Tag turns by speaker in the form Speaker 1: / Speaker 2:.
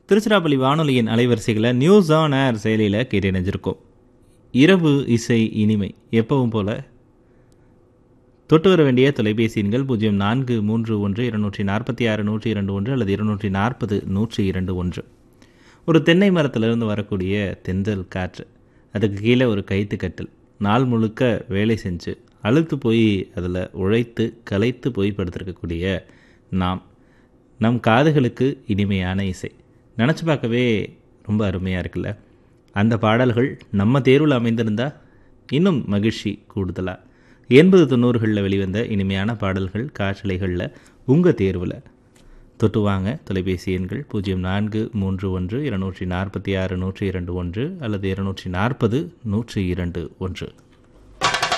Speaker 1: திருச்சிராப்பள்ளி வானொலியின் அலைவரிசைகளை news on air செயலியில் கேட்டு இணைஞ்சிருக்கோம் இரவு இசை இனிமை எப்பவும் போல தொட்டு வர வேண்டிய தொலைபேசி எண்கள் பூஜ்ஜியம் நான்கு மூன்று ஒன்று இருநூற்றி நாற்பத்தி ஆறு நூற்றி இரண்டு ஒன்று அல்லது இருநூற்றி நாற்பது நூற்றி இரண்டு ஒன்று ஒரு தென்னை மரத்திலிருந்து வரக்கூடிய தென்றல் காற்று அதுக்கு கீழே ஒரு கைத்து கட்டில் நாள் முழுக்க வேலை செஞ்சு அழுத்து போய் அதில் உழைத்து களைத்து போய் படுத்திருக்கக்கூடிய நாம் நம் காதுகளுக்கு இனிமையான இசை நினச்சி பார்க்கவே ரொம்ப அருமையாக இருக்குல்ல அந்த பாடல்கள் நம்ம தேர்வில் அமைந்திருந்தால் இன்னும் மகிழ்ச்சி கூடுதலாக எண்பது தொண்ணூறுகளில் வெளிவந்த இனிமையான பாடல்கள் காற்றலைகளில் உங்கள் தேர்வில் தொட்டு வாங்க தொலைபேசி எண்கள் பூஜ்ஜியம் நான்கு மூன்று ஒன்று இருநூற்றி நாற்பத்தி ஆறு நூற்றி இரண்டு ஒன்று அல்லது இருநூற்றி நாற்பது நூற்றி இரண்டு ஒன்று